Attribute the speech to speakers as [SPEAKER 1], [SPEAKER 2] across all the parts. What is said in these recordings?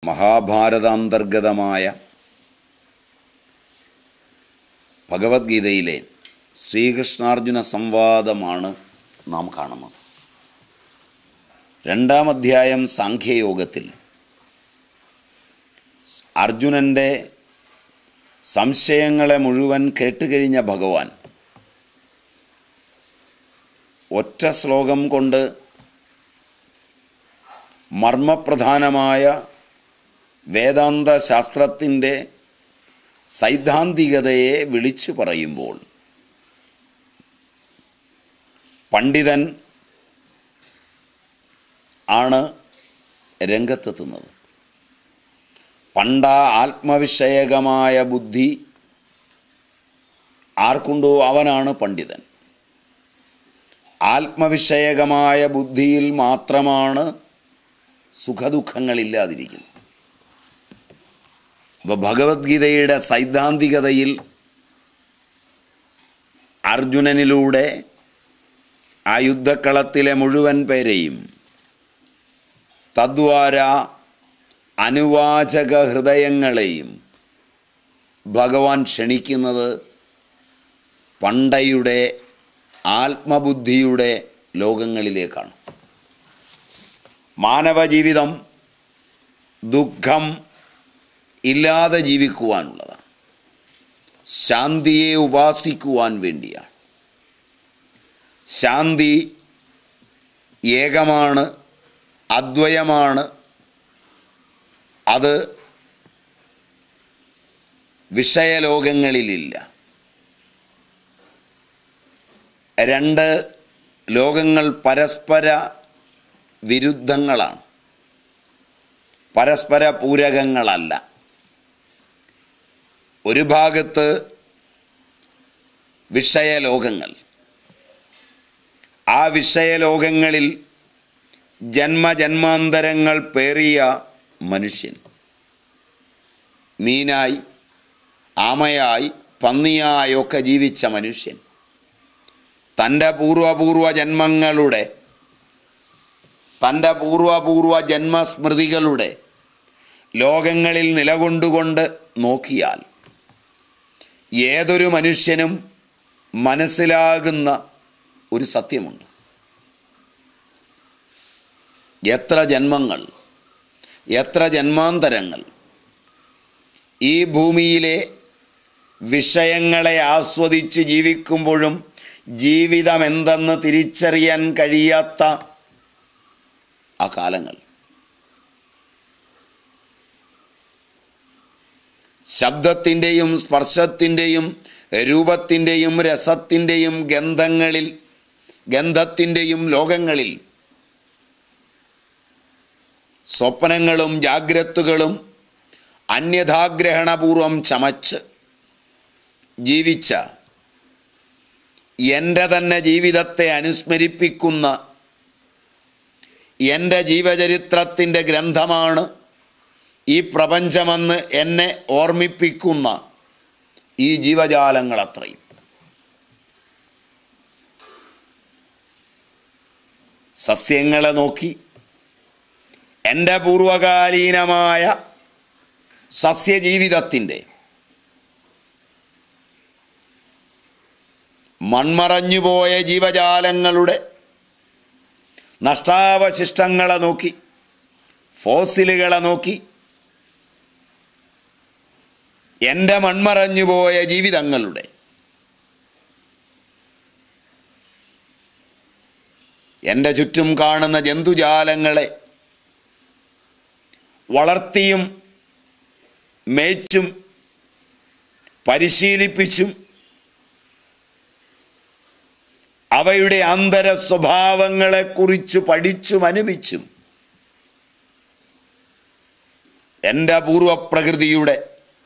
[SPEAKER 1] മഹാഭാരതാന്തർഗതമായ ഭഗവത്ഗീതയിലെ ശ്രീകൃഷ്ണാർജുന സംവാദമാണ് നാം കാണുന്നത് രണ്ടാം അധ്യായം സാഖ്യയോഗത്തിൽ അർജുനൻ്റെ സംശയങ്ങളെ മുഴുവൻ കേട്ടുകഴിഞ്ഞ ഭഗവാൻ ഒറ്റ ശ്ലോകം കൊണ്ട് മർമ്മപ്രധാനമായ വേദാന്ത ശാസ്ത്രത്തിൻ്റെ സൈദ്ധാന്തികതയെ വിളിച്ചു പറയുമ്പോൾ പണ്ഡിതൻ ആണ് രംഗത്തെത്തുന്നത് പണ്ട ആത്മവിഷയകമായ ബുദ്ധി ആർക്കുണ്ടോ അവനാണ് പണ്ഡിതൻ ആത്മവിഷയകമായ ബുദ്ധിയിൽ മാത്രമാണ് സുഖദുഃഖങ്ങളില്ലാതിരിക്കുന്നത് അപ്പോൾ ഭഗവത്ഗീതയുടെ സൈദ്ധാന്തികതയിൽ അർജുനനിലൂടെ ആ യുദ്ധക്കളത്തിലെ മുഴുവൻ പേരെയും തദ്വാര അനുവാചക ഹൃദയങ്ങളെയും ഭഗവാൻ ക്ഷണിക്കുന്നത് പണ്ടയുടെ ആത്മബുദ്ധിയുടെ ലോകങ്ങളിലേക്കാണ് മാനവജീവിതം ദുഃഖം ഇല്ലാതെ ജീവിക്കുവാനുള്ളതാണ് ശാന്തിയെ ഉപാസിക്കുവാൻ വേണ്ടിയാണ് ശാന്തി ഏകമാണ് അദ്വയമാണ് അത് വിഷയലോകങ്ങളിലില്ല രണ്ട് ലോകങ്ങൾ പരസ്പര വിരുദ്ധങ്ങളാണ് പരസ്പര പൂരകങ്ങളല്ല ഒരു ഭാഗത്ത് വിഷയലോകങ്ങൾ ആ വിഷയലോകങ്ങളിൽ ജന്മജന്മാന്തരങ്ങൾ പേറിയ മനുഷ്യൻ മീനായി ആമയായി പന്നിയായൊക്കെ ജീവിച്ച മനുഷ്യൻ തൻ്റെ പൂർവപൂർവ ജന്മങ്ങളുടെ തൻ്റെ പൂർവപൂർവ ജന്മസ്മൃതികളുടെ ലോകങ്ങളിൽ നിലകൊണ്ടുകൊണ്ട് നോക്കിയാൽ ഏതൊരു മനുഷ്യനും മനസ്സിലാകുന്ന ഒരു സത്യമുണ്ട് എത്ര ജന്മങ്ങൾ എത്ര ജന്മാന്തരങ്ങൾ ഈ ഭൂമിയിലെ വിഷയങ്ങളെ ആസ്വദിച്ച് ജീവിക്കുമ്പോഴും ജീവിതം എന്തെന്ന് തിരിച്ചറിയാൻ കഴിയാത്ത ആ കാലങ്ങൾ ശബ്ദത്തിൻ്റെയും സ്പർശത്തിൻ്റെയും രൂപത്തിൻ്റെയും രസത്തിൻ്റെയും ഗന്ധങ്ങളിൽ ഗന്ധത്തിൻ്റെയും ലോകങ്ങളിൽ സ്വപ്നങ്ങളും ജാഗ്രത്തുകളും അന്യഥാഗ്രഹണപൂർവം ചമച്ച് ജീവിച്ച എൻ്റെ തന്നെ ജീവിതത്തെ അനുസ്മരിപ്പിക്കുന്ന എൻ്റെ ജീവചരിത്രത്തിൻ്റെ ഗ്രന്ഥമാണ് ഈ പ്രപഞ്ചമെന്ന് എന്നെ ഓർമ്മിപ്പിക്കുന്ന ഈ ജീവജാലങ്ങളത്രയും സസ്യങ്ങളെ നോക്കി എൻ്റെ പൂർവകാലീനമായ സസ്യജീവിതത്തിൻ്റെ മൺമറഞ്ഞുപോയ ജീവജാലങ്ങളുടെ നഷ്ടാവശിഷ്ടങ്ങളെ നോക്കി ഫോസിലുകളെ നോക്കി എൻ്റെ മൺമറഞ്ഞുപോയ ജീവിതങ്ങളുടെ എൻ്റെ ചുറ്റും കാണുന്ന ജന്തുജാലങ്ങളെ വളർത്തിയും മേച്ചും പരിശീലിപ്പിച്ചും അവയുടെ അന്തര സ്വഭാവങ്ങളെക്കുറിച്ച് പഠിച്ചും അനുമിച്ചും എൻ്റെ പൂർവപ്രകൃതിയുടെ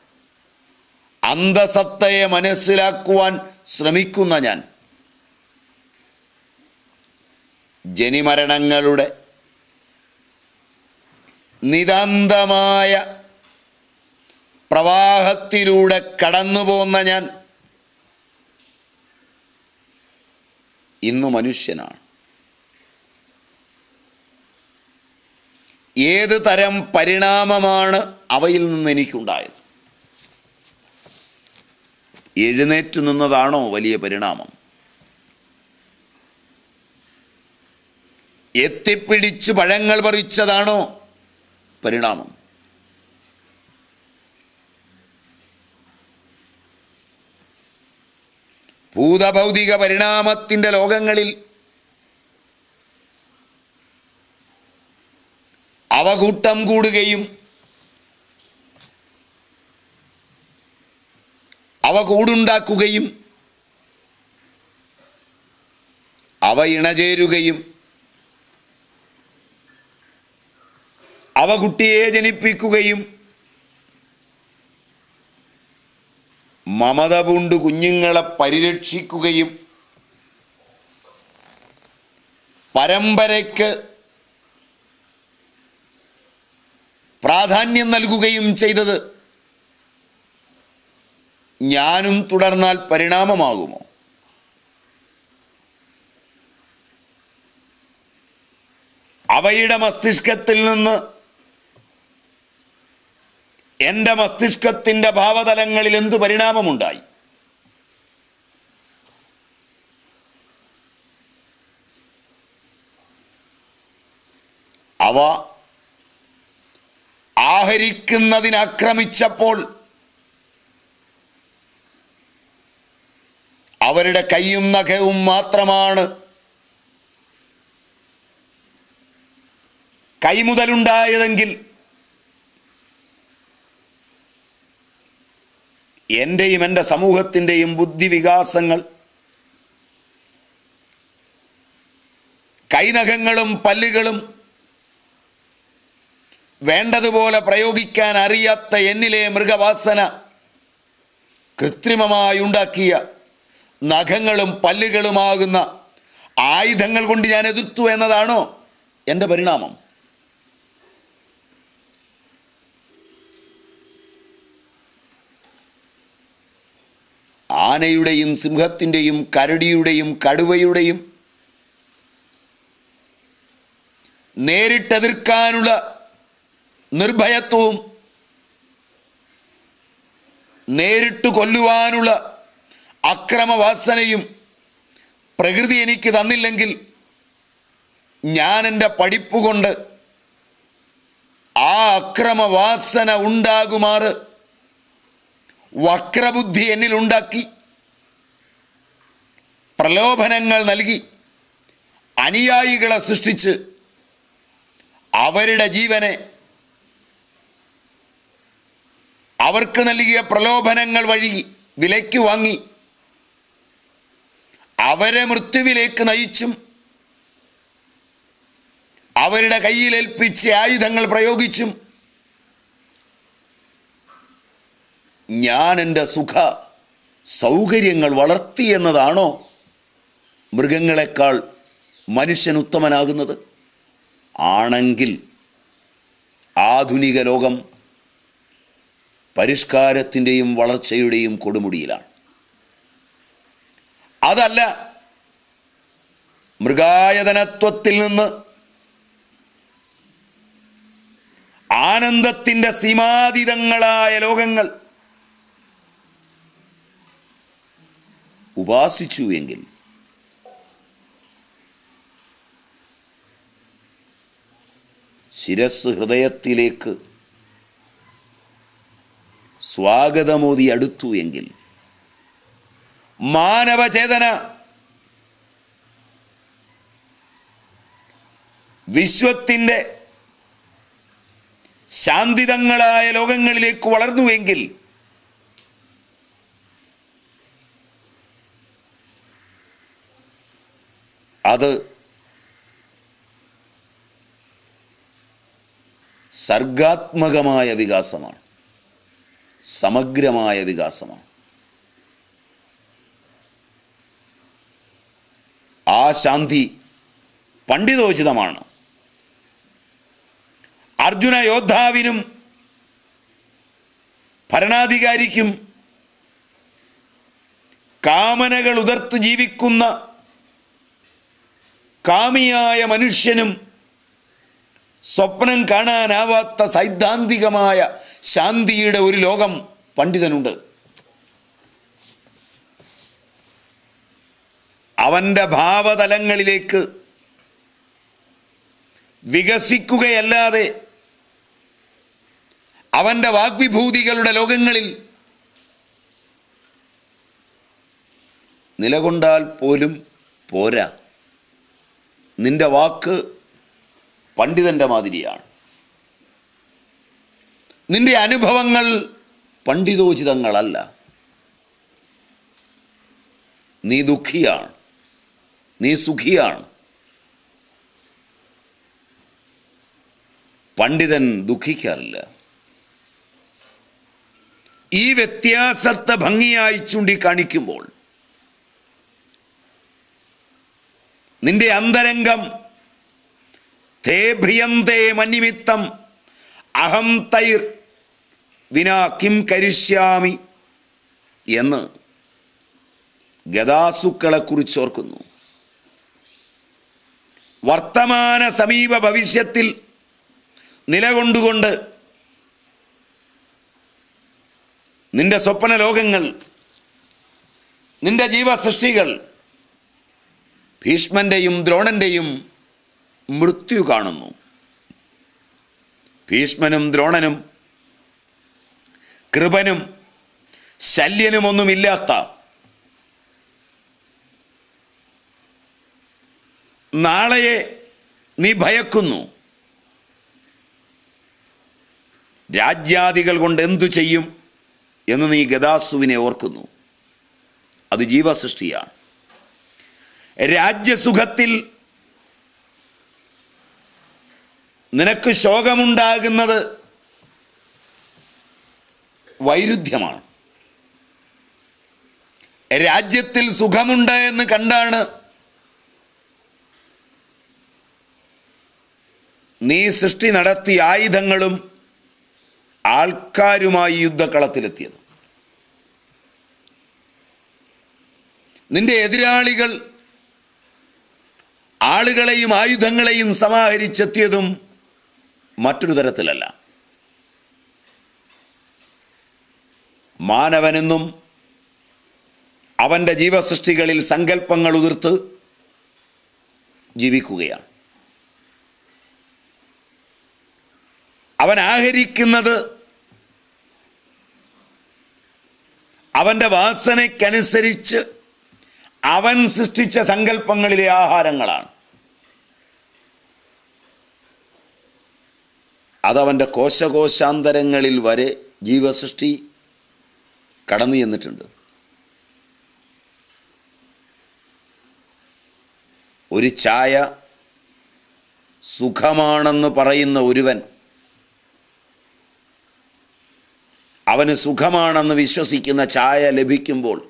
[SPEAKER 1] അന്തസത്തയെ മനസ്സിലാക്കുവാൻ ശ്രമിക്കുന്ന ഞാൻ ജനിമരണങ്ങളുടെ നിതാന്തമായ പ്രവാഹത്തിലൂടെ കടന്നു പോകുന്ന ഞാൻ ഇന്ന് മനുഷ്യനാണ് ഏത് തരം പരിണാമമാണ് അവയിൽ നിന്ന് എനിക്കുണ്ടായത് എഴുന്നേറ്റ് നിന്നതാണോ വലിയ പരിണാമം എത്തിപ്പിടിച്ച് പഴങ്ങൾ പറിച്ചതാണോ പരിണാമം ഭൂതഭൗതിക പരിണാമത്തിൻ്റെ ലോകങ്ങളിൽ അവ കൂട്ടം കൂടുകയും അവ കൂടുണ്ടാക്കുകയും അവ ഇണചേരുകയും അവ കുട്ടിയെ ജനിപ്പിക്കുകയും മമത പൂണ്ട് കുഞ്ഞുങ്ങളെ പരിരക്ഷിക്കുകയും പരമ്പരയ്ക്ക് പ്രാധാന്യം നൽകുകയും ചെയ്തത് ഞാനും തുടർന്നാൽ പരിണാമമാകുമോ അവയുടെ മസ്തിഷ്കത്തിൽ നിന്ന് എൻ്റെ മസ്തിഷ്കത്തിൻ്റെ ഭാവതലങ്ങളിൽ എന്തു പരിണാമമുണ്ടായി അവ ആഹരിക്കുന്നതിനാക്രമിച്ചപ്പോൾ അവരുടെ കൈയും നഖവും മാത്രമാണ് കൈമുതലുണ്ടായതെങ്കിൽ എൻ്റെയും എൻ്റെ സമൂഹത്തിൻ്റെയും ബുദ്ധിവികാസങ്ങൾ കൈനഖങ്ങളും പല്ലുകളും വേണ്ടതുപോലെ പ്രയോഗിക്കാൻ അറിയാത്ത എന്നിലെ മൃഗവാസന കൃത്രിമമായി ഉണ്ടാക്കിയ നഖങ്ങളും പല്ലുകളുമാകുന്ന ആയുധങ്ങൾ കൊണ്ട് ഞാൻ എതിർത്തു എന്നതാണോ എൻ്റെ പരിണാമം ആനയുടെയും സിംഹത്തിൻ്റെയും കരടിയുടെയും കടുവയുടെയും നേരിട്ടെതിർക്കാനുള്ള നിർഭയത്വവും നേരിട്ട് കൊല്ലുവാനുള്ള അക്രമവാസനയും പ്രകൃതി എനിക്ക് തന്നില്ലെങ്കിൽ ഞാൻ എൻ്റെ പഠിപ്പ് കൊണ്ട് ആ അക്രമവാസന ഉണ്ടാകുമാറ് വക്രബുദ്ധി എന്നിൽ ഉണ്ടാക്കി പ്രലോഭനങ്ങൾ നൽകി അനുയായികളെ സൃഷ്ടിച്ച് അവരുടെ ജീവനെ അവർക്ക് നൽകിയ പ്രലോഭനങ്ങൾ വഴി വിലയ്ക്ക് വാങ്ങി അവരെ മൃത്യുവിലേക്ക് നയിച്ചും അവരുടെ കയ്യിലേൽപ്പിച്ച ആയുധങ്ങൾ പ്രയോഗിച്ചും ഞാൻ എൻ്റെ സുഖ സൗകര്യങ്ങൾ വളർത്തി എന്നതാണോ മൃഗങ്ങളെക്കാൾ മനുഷ്യൻ ഉത്തമനാകുന്നത് ആണെങ്കിൽ ആധുനിക ലോകം പരിഷ്കാരത്തിൻ്റെയും വളർച്ചയുടെയും കൊടുമുടിയിലാണ് അതല്ല മൃഗായതനത്വത്തിൽ നിന്ന് ആനന്ദത്തിൻ്റെ സീമാതീതങ്ങളായ ലോകങ്ങൾ ഉപാസിച്ചു എങ്കിൽ ശിരസ് ഹൃദയത്തിലേക്ക് സ്വാഗതമോദി അടുത്തു എങ്കിൽ മാനവചേതന വിശ്വത്തിൻ്റെ ശാന്തിതങ്ങളായ ലോകങ്ങളിലേക്ക് വളർന്നുവെങ്കിൽ അത് സർഗാത്മകമായ വികാസമാണ് സമഗ്രമായ വികാസമാണ് ആ ശാന്തി പണ്ഡിതോചിതമാണ് അർജുന യോദ്ധാവിനും ഭരണാധികാരിക്കും കാമനകൾ ഉതിർത്ത് ജീവിക്കുന്ന കാമിയായ മനുഷ്യനും സ്വപ്നം കാണാനാവാത്ത സൈദ്ധാന്തികമായ ശാന്തിയുടെ ഒരു ലോകം പണ്ഡിതനുണ്ട് അവൻ്റെ ഭാവതലങ്ങളിലേക്ക് വികസിക്കുകയല്ലാതെ അവൻ്റെ വാഗ്വിഭൂതികളുടെ ലോകങ്ങളിൽ നിലകൊണ്ടാൽ പോലും പോരാ നിന്റെ വാക്ക് പണ്ഡിതൻ്റെ മാതിരിയാണ് നിന്റെ അനുഭവങ്ങൾ പണ്ഡിതോചിതങ്ങളല്ല നീ ദുഃഖിയാണ് നീ സുഖിയാണ് പണ്ഡിതൻ ദുഃഖിക്കാറില്ല ഈ വ്യത്യാസത്തെ ഭംഗിയായി ചൂണ്ടിക്കാണിക്കുമ്പോൾ നിന്റെ അന്തരംഗം തേ ഭ്രിയന്തേ മന്യമിത്തം അഹം തൈർ വിനാ കിം കരിഷ്യാമി എന്ന് ഗതാസുക്കളെ കുറിച്ചോർക്കുന്നു വർത്തമാന സമീപ ഭവിഷ്യത്തിൽ നിലകൊണ്ടുകൊണ്ട് നിന്റെ സ്വപ്ന ലോകങ്ങൾ നിന്റെ ജീവസൃഷ്ടികൾ ഭീഷ്മന്റെയും ദ്രോണന്റെയും മൃത്യു കാണുന്നു ഭീഷ്മനും ദ്രോണനും കൃപനും ശല്യനുമൊന്നുമില്ലാത്ത നാളെയെ നീ ഭയക്കുന്നു രാജ്യാദികൾ കൊണ്ട് എന്തു ചെയ്യും എന്ന് നീ ഗദാസുവിനെ ഓർക്കുന്നു അത് ജീവസൃഷ്ടിയാണ് രാജ്യസുഖത്തിൽ നിനക്ക് ശോകമുണ്ടാകുന്നത് വൈരുദ്ധ്യമാണ് രാജ്യത്തിൽ സുഖമുണ്ട് എന്ന് കണ്ടാണ് നീ സൃഷ്ടി നടത്തിയ ആയുധങ്ങളും ആൾക്കാരുമായി യുദ്ധക്കളത്തിലെത്തിയത് നിന്റെ എതിരാളികൾ ആളുകളെയും ആയുധങ്ങളെയും സമാഹരിച്ചെത്തിയതും മറ്റൊരു തരത്തിലല്ല മാനവനെന്നും അവൻ്റെ ജീവസൃഷ്ടികളിൽ സങ്കല്പങ്ങൾ ഉതിർത്ത് ജീവിക്കുകയാണ് അവൻ ആഹരിക്കുന്നത് അവൻ്റെ വാസനയ്ക്കനുസരിച്ച് അവൻ സൃഷ്ടിച്ച സങ്കല്പങ്ങളിലെ ആഹാരങ്ങളാണ് അതവൻ്റെ കോശകോശാന്തരങ്ങളിൽ വരെ ജീവസൃഷ്ടി കടന്നു ചെന്നിട്ടുണ്ട് ഒരു ചായ സുഖമാണെന്ന് പറയുന്ന ഒരുവൻ അവന് സുഖമാണെന്ന് വിശ്വസിക്കുന്ന ചായ ലഭിക്കുമ്പോൾ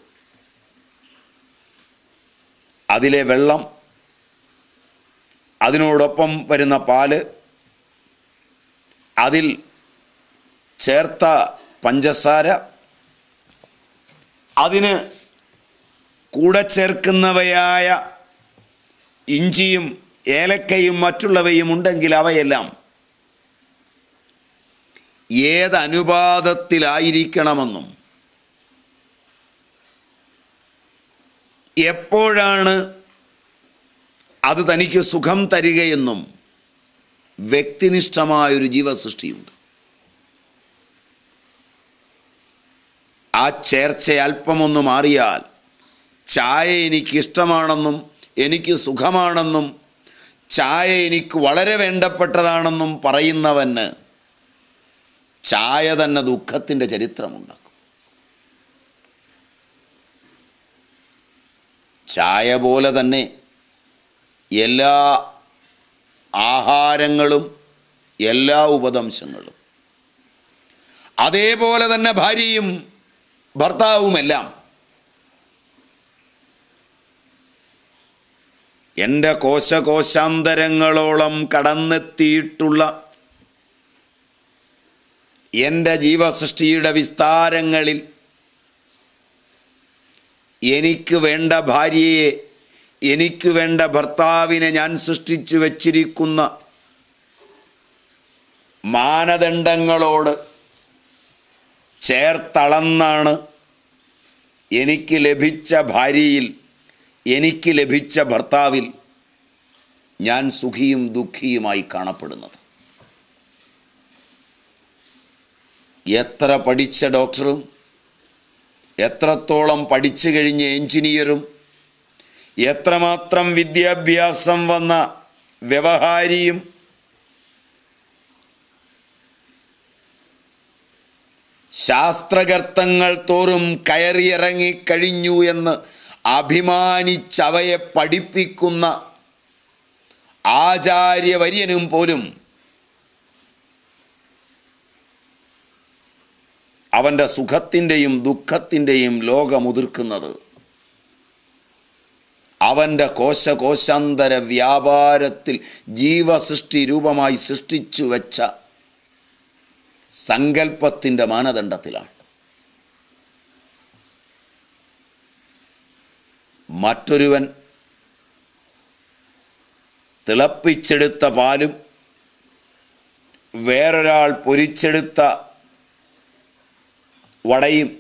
[SPEAKER 1] അതിലെ വെള്ളം അതിനോടൊപ്പം വരുന്ന പാല് അതിൽ ചേർത്ത പഞ്ചസാര അതിന് കൂടെ ചേർക്കുന്നവയായ ഇഞ്ചിയും ഏലക്കയും മറ്റുള്ളവയും ഉണ്ടെങ്കിൽ അവയെല്ലാം ഏത് അനുപാതത്തിലായിരിക്കണമെന്നും എപ്പോഴാണ് അത് തനിക്ക് സുഖം തരികയെന്നും വ്യക്തിനിഷ്ഠമായൊരു ജീവസൃഷ്ടിയുണ്ട് ആ ചേർച്ച അല്പമൊന്ന് മാറിയാൽ ചായ എനിക്ക് ഇഷ്ടമാണെന്നും എനിക്ക് സുഖമാണെന്നും ചായ എനിക്ക് വളരെ വേണ്ടപ്പെട്ടതാണെന്നും പറയുന്നവന് ചായ തന്നെ ദുഃഖത്തിൻ്റെ ചരിത്രമുണ്ടാക്കും ചായ പോലെ തന്നെ എല്ലാ ആഹാരങ്ങളും എല്ലാ ഉപദംശങ്ങളും അതേപോലെ തന്നെ ഭാര്യയും ഭർത്താവുമെല്ലാം എൻ്റെ കോശകോശാന്തരങ്ങളോളം കടന്നെത്തിയിട്ടുള്ള എൻ്റെ ജീവസൃഷ്ടിയുടെ വിസ്താരങ്ങളിൽ എനിക്ക് വേണ്ട ഭാര്യയെ എനിക്ക് വേണ്ട ഭർത്താവിനെ ഞാൻ സൃഷ്ടിച്ചു വച്ചിരിക്കുന്ന മാനദണ്ഡങ്ങളോട് ചേർത്തളന്നാണ് എനിക്ക് ലഭിച്ച ഭാര്യയിൽ എനിക്ക് ലഭിച്ച ഭർത്താവിൽ ഞാൻ സുഖിയും ദുഃഖിയുമായി കാണപ്പെടുന്നത് എത്ര പഠിച്ച ഡോക്ടറും എത്രത്തോളം പഠിച്ചു കഴിഞ്ഞ എഞ്ചിനീയറും എത്രമാത്രം വിദ്യാഭ്യാസം വന്ന വ്യവഹാരിയും ശാസ്ത്രകർത്തങ്ങൾ തോറും കയറിയിറങ്ങി കഴിഞ്ഞു എന്ന് അഭിമാനിച്ചവയെ പഠിപ്പിക്കുന്ന ആചാര്യവര്യനും പോലും അവൻ്റെ സുഖത്തിൻ്റെയും ദുഃഖത്തിൻ്റെയും ലോകമുതിർക്കുന്നത് അവൻ്റെ കോശകോശാന്തര വ്യാപാരത്തിൽ ജീവസൃഷ്ടി രൂപമായി സൃഷ്ടിച്ചു വെച്ച സങ്കല്പത്തിൻ്റെ മാനദണ്ഡത്തിലാണ് മറ്റൊരുവൻ തിളപ്പിച്ചെടുത്ത പാലും വേറൊരാൾ പൊരിച്ചെടുത്ത വടയും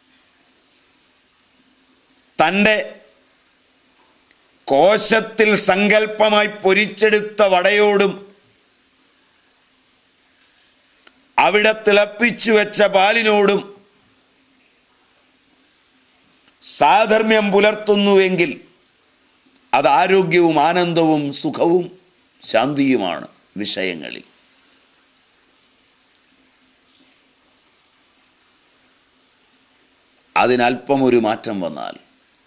[SPEAKER 1] തൻ്റെ കോശത്തിൽ സങ്കല്പമായി പൊരിച്ചെടുത്ത വടയോടും അവിടെ തിളപ്പിച്ചു വെച്ച പാലിനോടും സാധർമ്മ്യം പുലർത്തുന്നുവെങ്കിൽ അത് ആരോഗ്യവും ആനന്ദവും സുഖവും ശാന്തിയുമാണ് വിഷയങ്ങളിൽ അതിനല്പം ഒരു മാറ്റം വന്നാൽ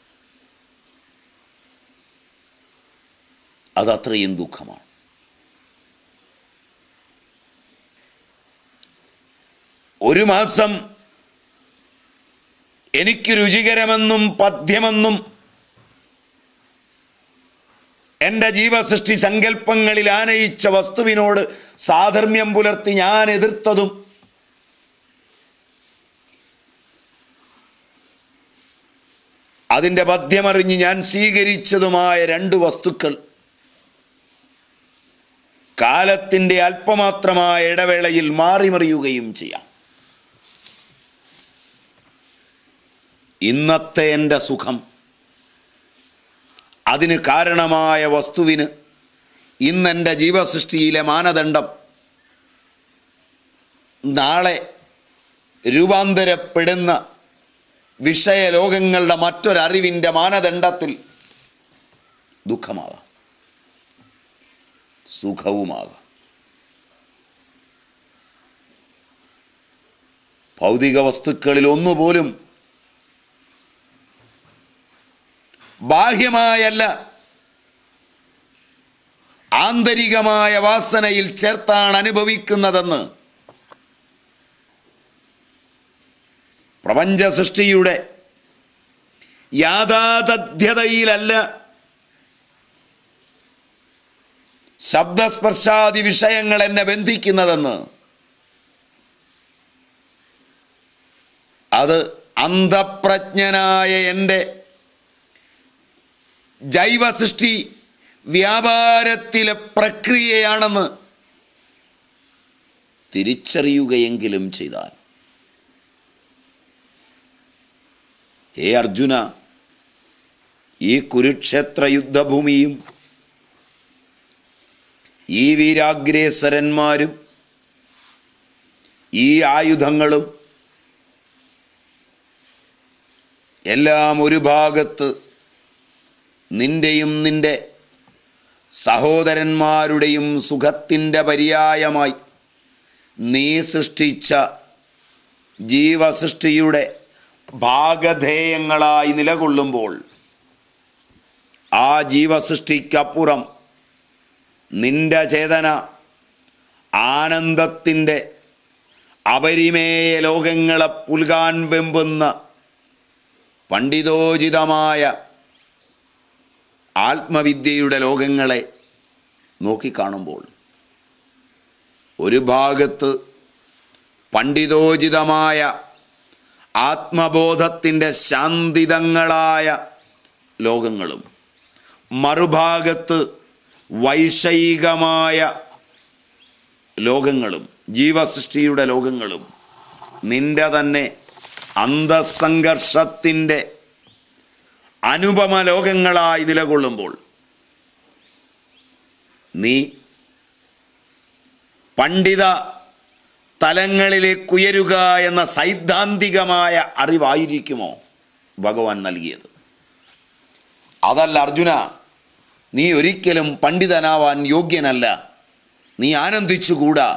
[SPEAKER 1] അതത്രയും ദുഃഖമാണ് ഒരു മാസം എനിക്ക് രുചികരമെന്നും പഥ്യമെന്നും എൻ്റെ ജീവസൃഷ്ടി സങ്കല്പങ്ങളിൽ ആനയിച്ച വസ്തുവിനോട് സാധർമ്മ്യം പുലർത്തി ഞാൻ എതിർത്തതും അതിൻ്റെ പഥ്യമറിഞ്ഞ് ഞാൻ സ്വീകരിച്ചതുമായ രണ്ട് വസ്തുക്കൾ കാലത്തിൻ്റെ അല്പമാത്രമായ ഇടവേളയിൽ മാറിമറിയുകയും ചെയ്യാം ഇന്നത്തെ എൻ്റെ സുഖം അതിന് കാരണമായ വസ്തുവിന് ഇന്നെൻ്റെ ജീവസൃഷ്ടിയിലെ മാനദണ്ഡം നാളെ രൂപാന്തരപ്പെടുന്ന വിഷയലോകങ്ങളുടെ മറ്റൊരറിവിൻ്റെ മാനദണ്ഡത്തിൽ ദുഃഖമാകാം സുഖവുമാകാം ഭൗതിക വസ്തുക്കളിൽ ഒന്നുപോലും ബാഹ്യമായല്ല ആന്തരികമായ വാസനയിൽ ചേർത്താണ് അനുഭവിക്കുന്നതെന്ന് പ്രപഞ്ച സൃഷ്ടിയുടെ യാഥാതഥ്യതയിലല്ല ശബ്ദസ്പർശാദി വിഷയങ്ങൾ എന്നെ ബന്ധിക്കുന്നതെന്ന് അത് അന്ധപ്രജ്ഞനായ എൻ്റെ ജൈവസൃഷ്ടി വ്യാപാരത്തിലെ പ്രക്രിയയാണെന്ന് തിരിച്ചറിയുകയെങ്കിലും ചെയ്താൽ ഹേ അർജുന ഈ കുരുക്ഷേത്ര യുദ്ധഭൂമിയും ഈ വീരാഗ്രേസരന്മാരും ഈ ആയുധങ്ങളും എല്ലാം ഒരു ഭാഗത്ത് നിന്റെയും നിന്റെ സഹോദരന്മാരുടെയും സുഖത്തിൻ്റെ പര്യായമായി നീ സൃഷ്ടിച്ച ജീവസൃഷ്ടിയുടെ ഭാഗധേയങ്ങളായി നിലകൊള്ളുമ്പോൾ ആ ജീവസൃഷ്ടിക്കപ്പുറം നിന്റെ ചേതന ആനന്ദത്തിൻ്റെ അപരിമേയ ലോകങ്ങളെ പുൽകാൻ വെമ്പുന്ന പണ്ഡിതോചിതമായ ആത്മവിദ്യയുടെ ലോകങ്ങളെ നോക്കിക്കാണുമ്പോൾ ഒരു ഭാഗത്ത് പണ്ഡിതോചിതമായ ആത്മബോധത്തിൻ്റെ ശാന്തിതങ്ങളായ ലോകങ്ങളും മറുഭാഗത്ത് വൈഷയികമായ ലോകങ്ങളും ജീവസൃഷ്ടിയുടെ ലോകങ്ങളും നിന്റെ തന്നെ അന്തസംഘർഷത്തിൻ്റെ അനുപമ ലോകങ്ങളായി നിലകൊള്ളുമ്പോൾ നീ പണ്ഡിത തലങ്ങളിലേക്ക് ഉയരുക എന്ന സൈദ്ധാന്തികമായ അറിവായിരിക്കുമോ ഭഗവാൻ നൽകിയത് അതല്ല അർജുന നീ ഒരിക്കലും പണ്ഡിതനാവാൻ യോഗ്യനല്ല നീ ആനന്ദിച്ചുകൂടാ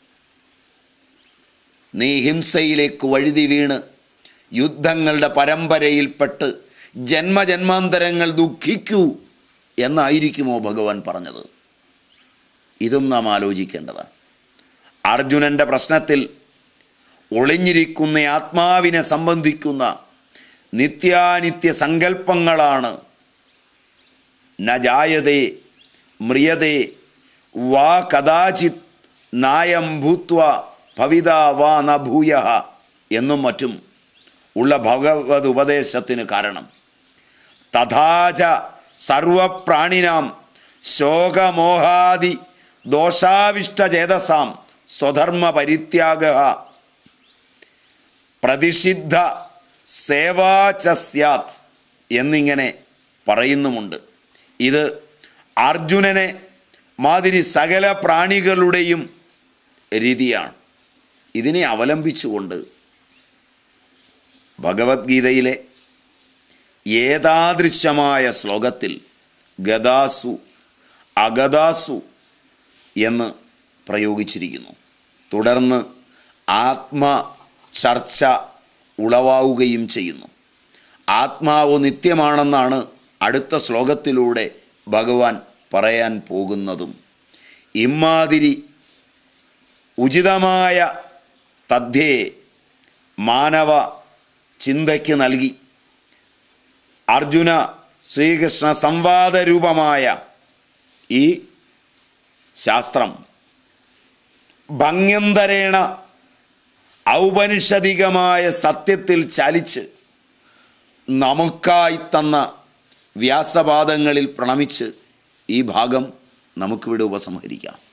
[SPEAKER 1] നീ ഹിംസയിലേക്ക് വഴുതി വീണ് യുദ്ധങ്ങളുടെ പരമ്പരയിൽപ്പെട്ട് ജന്മജന്മാന്തരങ്ങൾ ദുഃഖിക്കൂ എന്നായിരിക്കുമോ ഭഗവാൻ പറഞ്ഞത് ഇതും നാം ആലോചിക്കേണ്ടതാണ് അർജുനൻ്റെ പ്രശ്നത്തിൽ ഒളിഞ്ഞിരിക്കുന്ന ആത്മാവിനെ സംബന്ധിക്കുന്ന നിത്യാനിത്യ സങ്കല്പങ്ങളാണ് ന ജായതേ മ്രിയതേ വാ കഥാചിത് നായം ഭൂത്വ ഭവിത വാ ന ഭൂയ എന്നും മറ്റും ഉള്ള ഭഗവത് ഉപദേശത്തിന് കാരണം തഥാച സർവപ്രാണിനാം ശോകമോഹാദി ദോഷാവിഷ്ടചേതസാം സ്വധർമ്മ പരിത്യാഗ പ്രതിഷിദ്ധ സേവാച സ്യാത് എന്നിങ്ങനെ പറയുന്നുമുണ്ട് ഇത് അർജുനനെ മാതിരി സകല പ്രാണികളുടെയും രീതിയാണ് ഇതിനെ അവലംബിച്ചുകൊണ്ട് ഭഗവത്ഗീതയിലെ ഏതാദൃശമായ ശ്ലോകത്തിൽ ഗദാസു അഗദാസു എന്ന് പ്രയോഗിച്ചിരിക്കുന്നു തുടർന്ന് ആത്മ ചർച്ച ഉളവാവുകയും ചെയ്യുന്നു ആത്മാവ് നിത്യമാണെന്നാണ് അടുത്ത ശ്ലോകത്തിലൂടെ ഭഗവാൻ പറയാൻ പോകുന്നതും ഇമ്മാതിരി ഉചിതമായ തദ്ധ്യയെ മാനവ ചിന്തയ്ക്ക് നൽകി അർജുന ശ്രീകൃഷ്ണ സംവാദ രൂപമായ ഈ ശാസ്ത്രം ഭംഗ്യന്തരേണ ഔപനിഷദികമായ സത്യത്തിൽ ചലിച്ച് നമുക്കായി തന്ന വ്യാസപാദങ്ങളിൽ പ്രണമിച്ച് ഈ ഭാഗം നമുക്കിവിടെ ഉപസംഹരിക്കാം